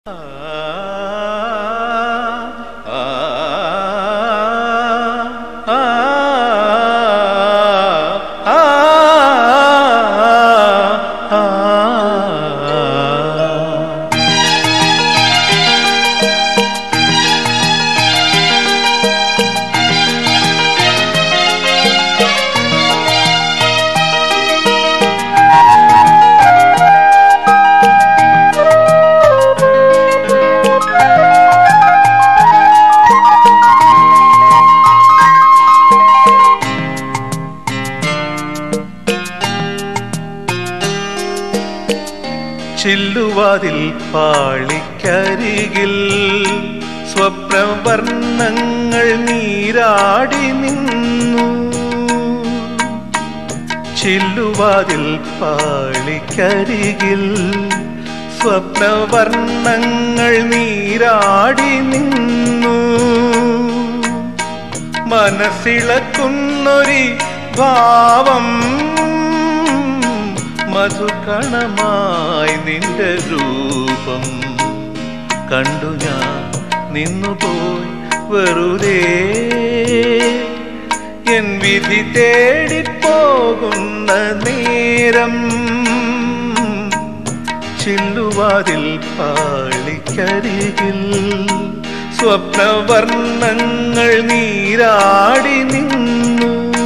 ചില്ലുവാതിൽ പാളിക്കരികിൽ സ്വപ്നവർണ്ണങ്ങൾ നീരാടി നിന്നു ചില്ലുവാതിൽ പാളിക്കരികിൽ സ്വപ്നവർണ്ണങ്ങൾ നീരാടി നിന്നു മനസ്സിളക്കുന്നൊരി ഭാവം മധുകണമായി നിന്റെ രൂപം കണ്ടു ഞാൻ നിന്നുപോയി വെറുതെ എൻ വിധി തേടിപ്പോകുന്ന നേരം ചില്ലുവാതിൽ പാളിക്കരികിൽ സ്വപ്നവർണ്ണങ്ങൾ നീരാടി നിന്നു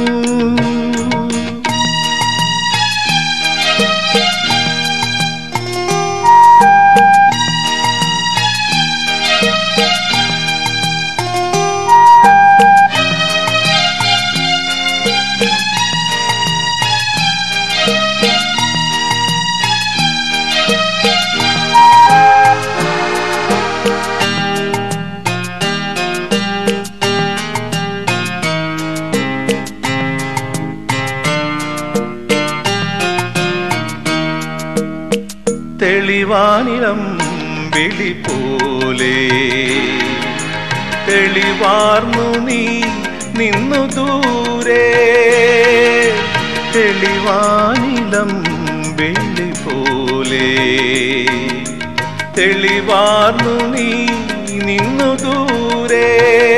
തെളിവാനിളം വിളി പോലെ തെളിവാർന്നു നീ നിന്നു ദൂരെ തെളിവാനിളം വെള്ളി പോലെ തെളിവാർന്നു നീ നിന്നു ദൂരെ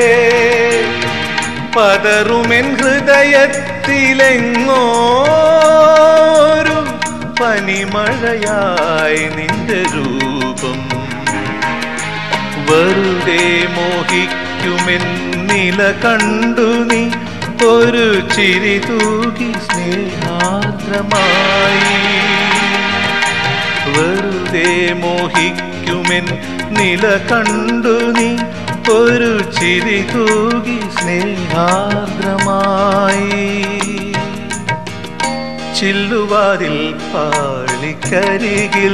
പതറുമെൻ ഹൃദയത്തിലെങ്ങോ ഒരു പനിമഴയായി നിന്റെ രൂപം വെറുതെ മോഹിക്കുമെൻ നില കണ്ടു നീ ഒരു ചിരി തൂകി സ്നേഹാർദ്രമായി വെറുതെ മോഹിക്കുമെൻ നില കണ്ടു നീ ഒരു ചിരി തൂകി സ്നേഹാർദ്രമായി ചില്ലുവാതിൽ പാളിക്കരികിൽ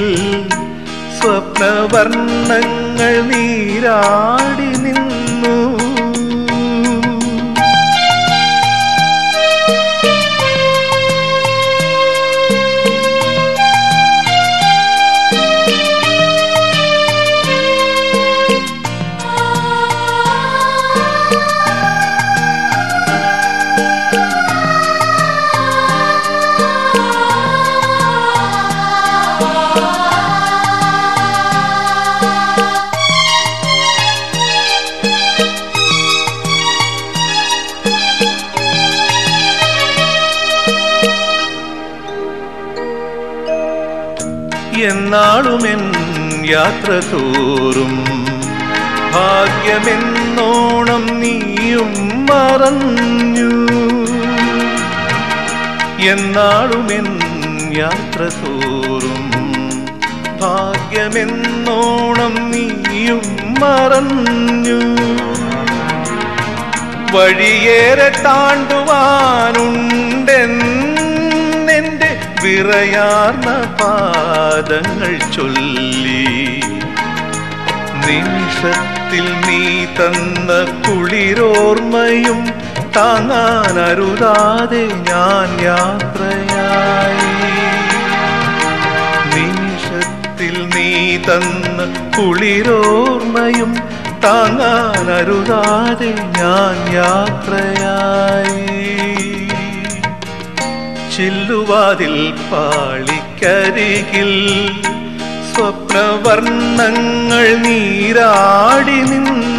സ്വപ്നവർണ്ണങ്ങൾ നീരാടി നിന്നു എന്നാളുമെൻ യാത്ര തോറും ഭാഗ്യമെന്നോണം നീയും മറഞ്ഞു എന്നാളുമെൻ യാത്ര തോറും ഭാഗ്യമെന്നോണം നീയും മറഞ്ഞു വഴിയേറെ താണ്ടുവാനുണ്ടെന്നെൻ്റെ വിറയാർന്ന പാദങ്ങൾ ചൊല്ലി നിമിഷത്തിൽ നീ തന്ന കുളിരോർമ്മയും താങ്ങാനരുതാതെ ഞാൻ യാത്രയായി നിമിഷത്തിൽ നീ തന്ന കുളിരോർമ്മയും താങ്ങാനരുതാതെ ഞാൻ യാത്രയായി ചില്ലുവാതിൽ പാളിക്കരികിൽ സ്വപ്നവർണ്ണങ്ങൾ നീരാടി നിന്ന